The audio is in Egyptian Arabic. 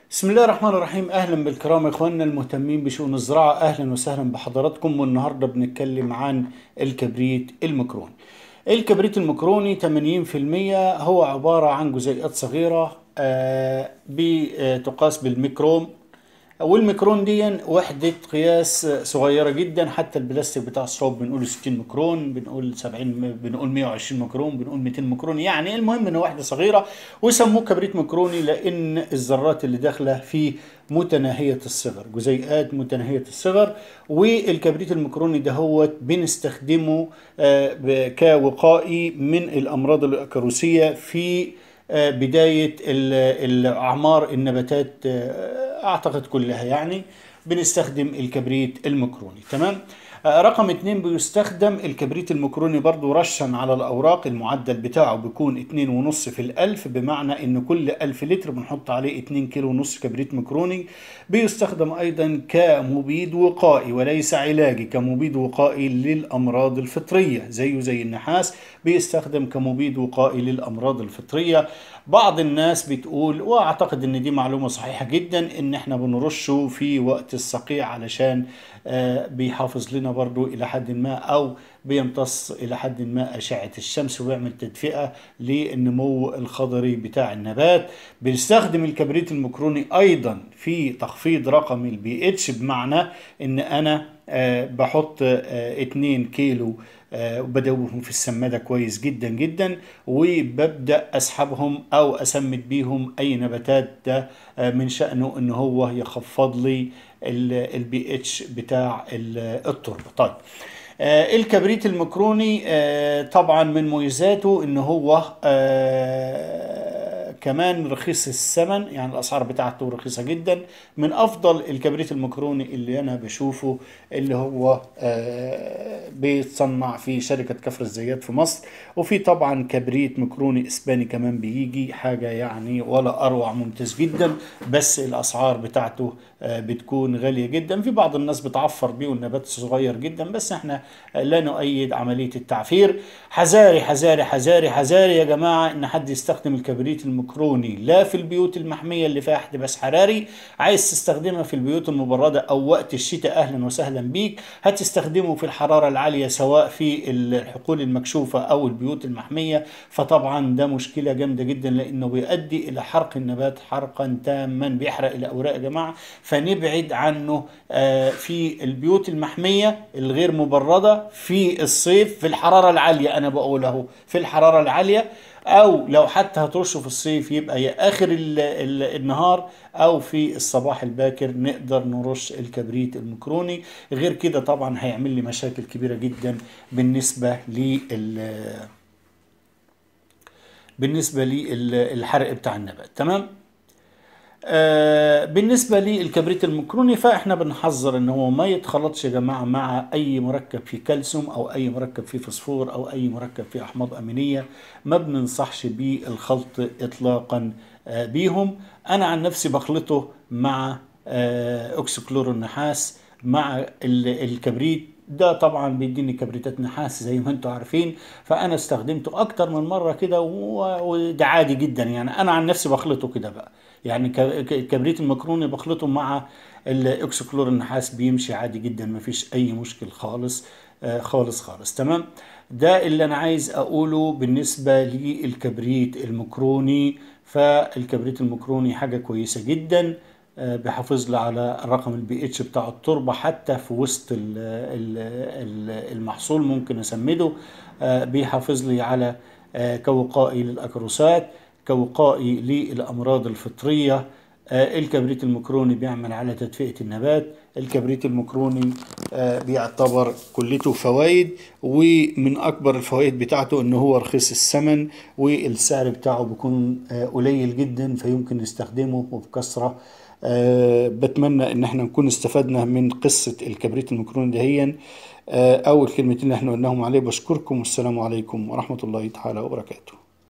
بسم الله الرحمن الرحيم اهلا بالكرام اخواننا المهتمين بشؤون الزراعه اهلا وسهلا بحضراتكم والنهارده بنتكلم عن الكبريت المكروني الكبريت المكروني 80% هو عباره عن جزيئات صغيره آه، بتقاس بالميكروم والميكرون دي وحدة قياس صغيرة جدا حتى البلاستيك بتاع الصوب بنقول 60 ميكرون بنقول 70 بنقول 120 ميكرون بنقول 200 ميكرون يعني المهم انه وحدة صغيرة وسموه كبريت ميكروني لان الذرات اللي داخلة فيه متناهية الصغر جزيئات متناهية الصغر والكبريت الميكروني ده هو بنستخدمه آه، كوقائي من الامراض الاكاروسية في آه، بداية ال- الأعمار النباتات آه، أعتقد كلها يعني بنستخدم الكبريت المكروني تمام آه، رقم اتنين بيستخدم الكبريت المكروني برضو رشا على الأوراق المعدل بتاعه بيكون اتنين ونص في الألف بمعنى إن كل ألف لتر بنحط عليه اتنين كيلو ونص كبريت مكروني بيستخدم أيضا كمبيد وقائي وليس علاجي كمبيد وقائي للأمراض الفطرية زيه زي النحاس بيستخدم كمبيد وقائي للأمراض الفطرية بعض الناس بتقول واعتقد ان دي معلومة صحيحة جدا ان احنا بنرشه في وقت الصقيع علشان آه، بيحافظ لنا برضو الى حد ما او بيمتص الى حد ما اشعة الشمس ويعمل تدفئة للنمو الخضري بتاع النبات بنستخدم الكبريت المكروني ايضا في تخفيض رقم البي اتش بمعنى ان انا آه، بحط آه، 2 كيلو آه، وبدوبهم في السمادة كويس جدا جدا وببدأ أسحبهم أو أسمد بيهم أي نباتات ده آه، من شأنه إن هو يخفض لي البي اتش بتاع ال- التربة طيب آه، الكبريت المكروني آه، طبعا من مميزاته ان هو آه، كمان رخيص الثمن يعني الاسعار بتاعته رخيصه جدا من افضل الكبريت المكروني اللي انا بشوفه اللي هو آه، بيتصنع في شركه كفر الزيات في مصر وفي طبعا كبريت مكروني اسباني كمان بيجي حاجه يعني ولا اروع ممتاز جدا بس الاسعار بتاعته آه، بتكون غاليه جدا في بعض الناس بتعفر بيه والنبات صغير جدا بس احنا لا نؤيد عمليه التعفير حذاري حذاري حذاري حذاري يا جماعه ان حد يستخدم الكبريت المكروني لا في البيوت المحميه اللي فيها احتباس حراري عايز تستخدمها في البيوت المبرده او وقت الشتاء اهلا وسهلا بيك هتستخدمه في الحراره العاليه سواء في الحقول المكشوفه او البيوت المحميه فطبعا ده مشكله جامده جدا لانه بيؤدي الى حرق النبات حرقا تاما بيحرق الاوراق يا جماعه فنبعد عنه آه، في البيوت المحميه الغير مبرده في الصيف في الحراره العاليه انا بقوله في الحراره العاليه او لو حتى هترشه في الصيف يبقى يا اخر ال ال النهار او في الصباح الباكر نقدر نرش الكبريت المكروني غير كده طبعا هيعمل لي مشاكل كبيره جدا بالنسبه لل بالنسبه للحرق بتاع النبات تمام آه، بالنسبة للكبريت المكروني فاحنا بنحذر ان هو ما يتخلطش يا جماعة مع اي مركب فيه كالسيوم او اي مركب فيه فوسفور او اي مركب فيه احماض امينية ما بننصحش بالخلط اطلاقا آه، بيهم انا عن نفسي بخلطه مع آه، اكسكلور النحاس مع ال- الكبريت ده طبعا بيديني كبريتات نحاس زي ما انتم عارفين فانا استخدمته اكتر من مره كده و- وده عادي جدا يعني انا عن نفسي بخلطه كده بقى يعني ك- ك- الكبريت المكروني بخلطه مع الاكسكلور النحاس بيمشي عادي جدا ما فيش اي مشكل خالص آه، خالص خالص تمام ده اللي انا عايز اقوله بالنسبه للكبريت المكروني فالكبريت المكروني حاجه كويسه جدا آه، بيحافظ لي على رقم البي اتش بتاع التربه حتى في وسط ال- ال- ال- المحصول ممكن اسمده آه، بيحافظ لي على آه، كوقائي للاكروسات كوقائي للامراض الفطريه آه، الكبريت المكروني بيعمل على تدفئه النبات الكبريت المكروني آه، بيعتبر كلته فوائد ومن اكبر الفوائد بتاعته ان هو رخيص الثمن والسعر بتاعه بيكون آه، قليل جدا فيمكن نستخدمه وبكثره آه، بتمنى ان احنا نكون استفدنا من قصة الكبريت المكروني دهيا آه، او الكلمتين اللي احنا قلناهم عليه بشكركم والسلام عليكم ورحمة الله تعالى وبركاته